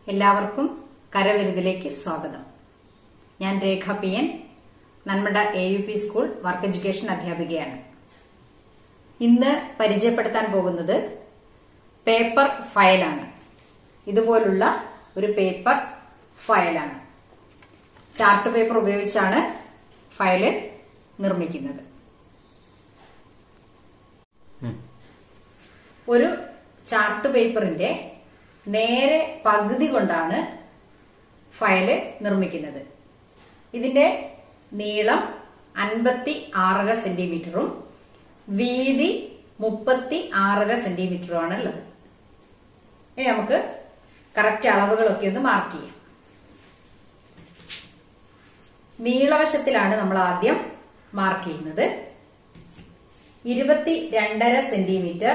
എല്ലാവർക്കും കരവിരുതിലേക്ക് സ്വാഗതം ഞാൻ Rekha P N Nanmanda A U P school work education അധ്യാപികയാണ് ഇന്ന് പരിചയപ്പെടുത്താൻ പോകുന്നത് പേപ്പർ ഫയലാണ് ഇതുപോലുള്ള ഒരു പേപ്പർ ഫയലാണ് ചാർട്ട് പേപ്പർ ഉപയോഗിച്ചാണ് ഫയല് നിർമ്മിക്കുന്നത് ഒരു ചാർട്ട് പേപ്പറിന്റെ നേരെ പകുതി കൊണ്ടാണ് ഫയല് നിർമ്മിക്കുന്നത് ഇതിന്റെ നീളം അൻപത്തി ആറര സെന്റിമീറ്ററും വീതി മുപ്പത്തി ആറര സെന്റിമീറ്ററുമാണ് ഉള്ളത് ഇനി നമുക്ക് കറക്റ്റ് അളവുകളൊക്കെ ഒന്ന് മാർക്ക് ചെയ്യാം നീളവശത്തിലാണ് നമ്മൾ ആദ്യം മാർക്ക് ചെയ്യുന്നത് ഇരുപത്തി രണ്ടര സെന്റിമീറ്റർ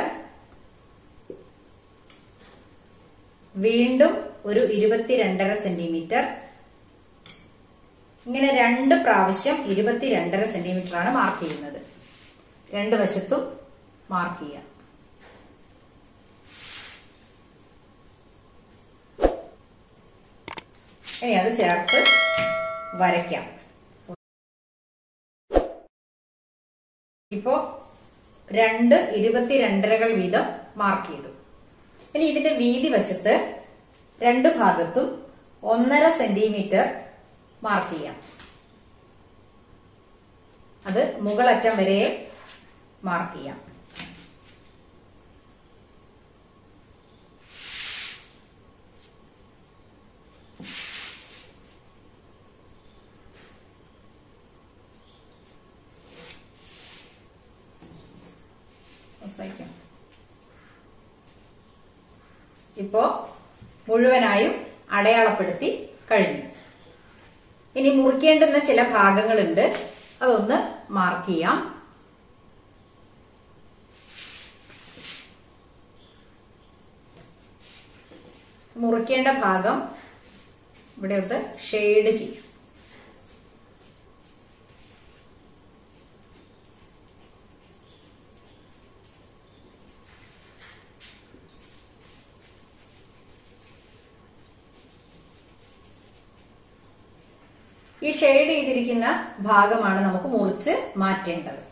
വീണ്ടും ഒരു ഇരുപത്തിരണ്ടര സെന്റിമീറ്റർ ഇങ്ങനെ രണ്ട് പ്രാവശ്യം ഇരുപത്തിരണ്ടര സെന്റിമീറ്റർ ആണ് മാർക്ക് ചെയ്യുന്നത് രണ്ട് വശത്തും മാർക്ക് ചെയ്യാം ഇനി അത് ചേർത്ത് വരയ്ക്കാം ഇപ്പോ രണ്ട് ഇരുപത്തിരണ്ടരകൾ വീതം മാർക്ക് ചെയ്തു ഇനി ഇതിന്റെ വീതി വശത്ത് രണ്ട് ഭാഗത്തും ഒന്നര സെന്റിമീറ്റർ മാർക്ക് ചെയ്യാം അത് മുകളറ്റം വരെ മാർക്ക് ചെയ്യാം സഹിക്കാം ഇപ്പോ മുഴുവനായും അടയാളപ്പെടുത്തി കഴിഞ്ഞു ഇനി മുറിക്കേണ്ടുന്ന ചില ഭാഗങ്ങളുണ്ട് അതൊന്ന് മാർക്ക് ചെയ്യാം മുറിക്കേണ്ട ഭാഗം ഇവിടെ ഒന്ന് ഷെയ്ഡ് ചെയ്യാം ഈ ഷെയ്ഡ് ചെയ്തിരിക്കുന്ന ഭാഗമാണ് നമുക്ക് മുറിച്ച് മാറ്റേണ്ടത്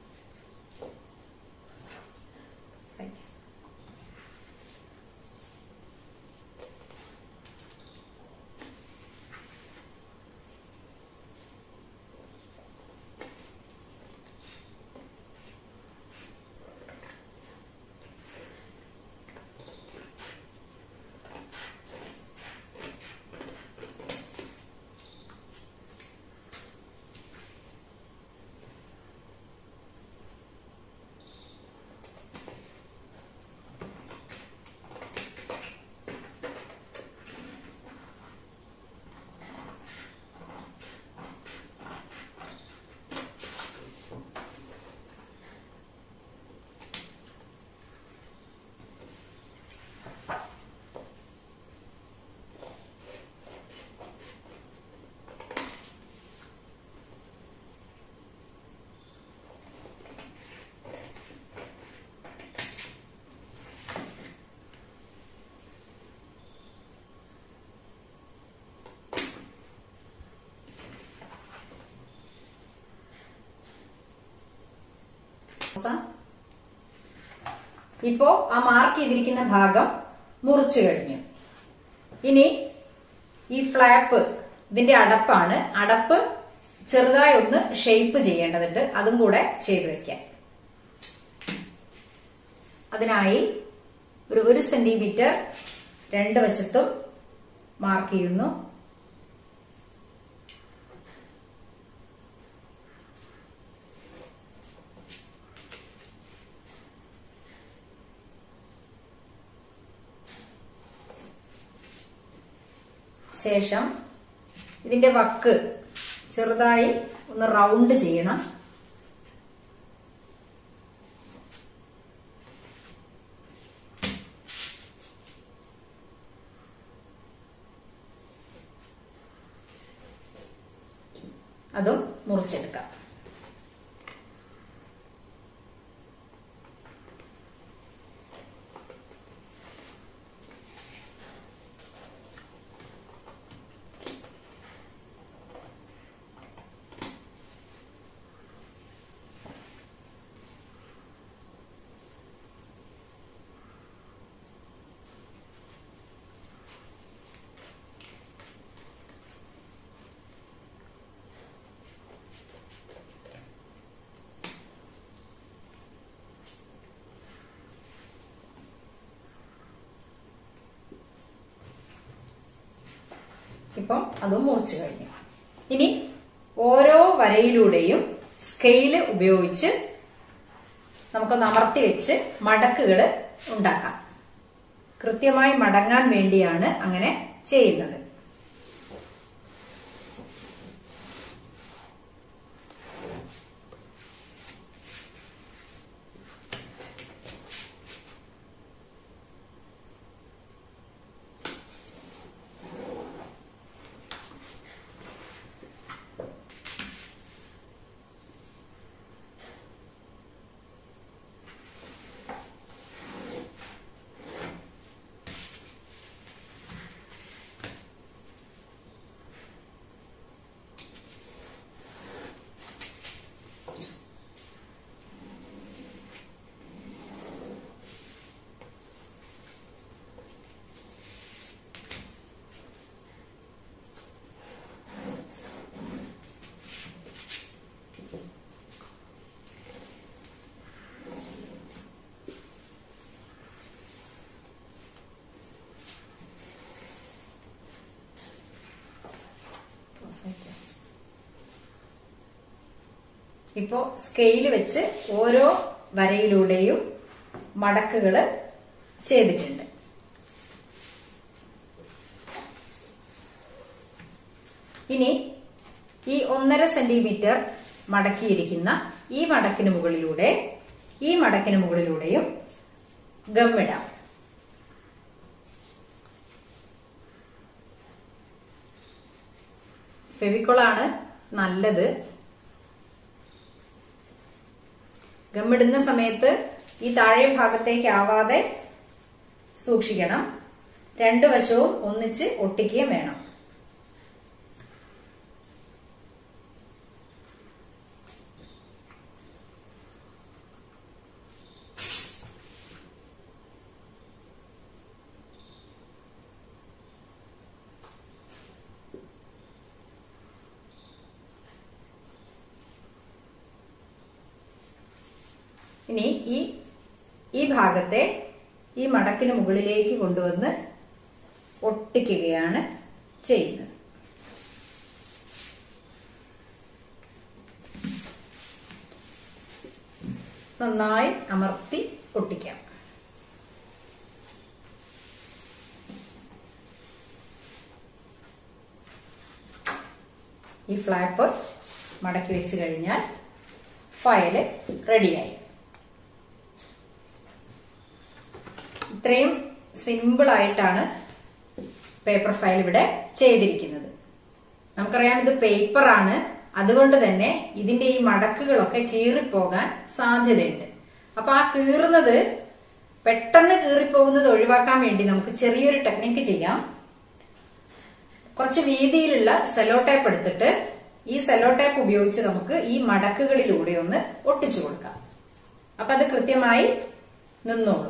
ഇപ്പോ ആ മാർക്ക് ചെയ്തിരിക്കുന്ന ഭാഗം മുറിച്ചു കഴിഞ്ഞു ഇനി ഈ ഫ്ലാപ്പ് ഇതിന്റെ അടപ്പാണ് അടപ്പ് ചെറുതായി ഒന്ന് ഷേപ്പ് ചെയ്യേണ്ടതുണ്ട് അതും കൂടെ ചെയ്തു വെക്കാൻ അതിനായി ഒരു ഒരു സെന്റിമീറ്റർ രണ്ട് വശത്തും മാർക്ക് ചെയ്യുന്നു ശേഷം ഇതിന്റെ വക്ക് ചെറുതായി ഒന്ന് റൗണ്ട് ചെയ്യണം അതും മുറിച്ചെടുക്കാം ഇപ്പം അതും മുറിച്ചു കഴിഞ്ഞു ഇനി ഓരോ വരയിലൂടെയും സ്കെയില് ഉപയോഗിച്ച് നമുക്കൊന്ന് അമർത്തി വെച്ച് മടക്കുകൾ ഉണ്ടാക്കാം കൃത്യമായി മടങ്ങാൻ വേണ്ടിയാണ് അങ്ങനെ ചെയ്യുന്നത് ഇപ്പോ സ്കെയിൽ വെച്ച് ഓരോ വരയിലൂടെയും മടക്കുകൾ ചെയ്തിട്ടുണ്ട് ഇനി ഈ ഒന്നര സെന്റിമീറ്റർ മടക്കിയിരിക്കുന്ന ഈ മടക്കിന് മുകളിലൂടെ ഈ മടക്കിന് മുകളിലൂടെയും ഗമ്മിടാം ഫെവിക്കോളാണ് നല്ലത് ഗമ്മിടുന്ന സമയത്ത് ഈ താഴെ ഭാഗത്തേക്ക് ആവാതെ സൂക്ഷിക്കണം രണ്ടു വശവും ഒന്നിച്ച് ഒട്ടിക്കുകയും വേണം ഇനി ഈ ഈ ഭാഗത്തെ ഈ മടക്കിന് മുകളിലേക്ക് കൊണ്ടുവന്ന് ഒട്ടിക്കുകയാണ് ചെയ്യുന്നത് നന്നായി അമർത്തി ഒട്ടിക്കാം ഈ ഫ്ലാപ്പ് മടക്കി വെച്ച് കഴിഞ്ഞാൽ ഫയല് റെഡിയായി ഇത്രയും സിമ്പിൾ ആയിട്ടാണ് പേപ്പർ ഫയൽ ഇവിടെ ചെയ്തിരിക്കുന്നത് നമുക്കറിയാം ഇത് പേപ്പർ ആണ് അതുകൊണ്ട് തന്നെ ഇതിന്റെ ഈ മടക്കുകളൊക്കെ കീറിപ്പോകാൻ സാധ്യതയുണ്ട് അപ്പൊ ആ കീറുന്നത് പെട്ടെന്ന് കീറിപ്പോകുന്നത് ഒഴിവാക്കാൻ വേണ്ടി നമുക്ക് ചെറിയൊരു ടെക്നിക്ക് ചെയ്യാം കുറച്ച് വീതിയിലുള്ള സെലോ ടേപ്പ് എടുത്തിട്ട് ഈ സെലോ ടേപ്പ് ഉപയോഗിച്ച് നമുക്ക് ഈ മടക്കുകളിലൂടെ ഒന്ന് ഒട്ടിച്ചു കൊടുക്കാം അപ്പൊ അത് കൃത്യമായി നിന്നോളൂ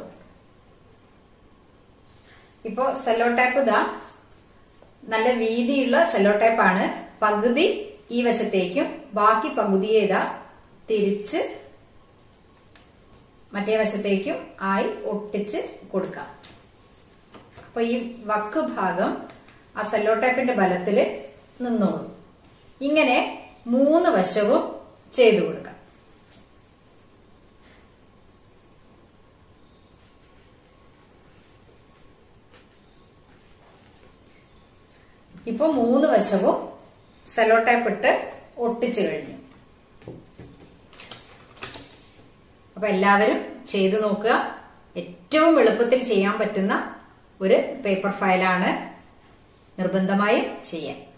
ഇപ്പോ സെല്ലോ ടേപ്പ് ഇതാ നല്ല വീതിയുള്ള സെല്ലോ ടേപ്പാണ് പകുതി ഈ വശത്തേക്കും ബാക്കി പകുതിയെ ഇതാ തിരിച്ച് മറ്റേ വശത്തേക്കും ആയി ഒട്ടിച്ച് കൊടുക്കാം അപ്പൊ ഈ വക്ക് ഭാഗം ആ സെല്ലോ ടേപ്പിന്റെ ബലത്തില് നിന്നോളും ഇങ്ങനെ മൂന്ന് വശവും ചെയ്തു കൊടുക്കാം ഇപ്പൊ മൂന്ന് വശവും സെലോ ടൈപ്പ് ഇട്ട് ഒട്ടിച്ചു കഴിഞ്ഞു അപ്പൊ എല്ലാവരും ചെയ്തു നോക്കുക ഏറ്റവും എളുപ്പത്തിൽ ചെയ്യാൻ പറ്റുന്ന ഒരു പേപ്പർ ഫയലാണ് നിർബന്ധമായും ചെയ്യാൻ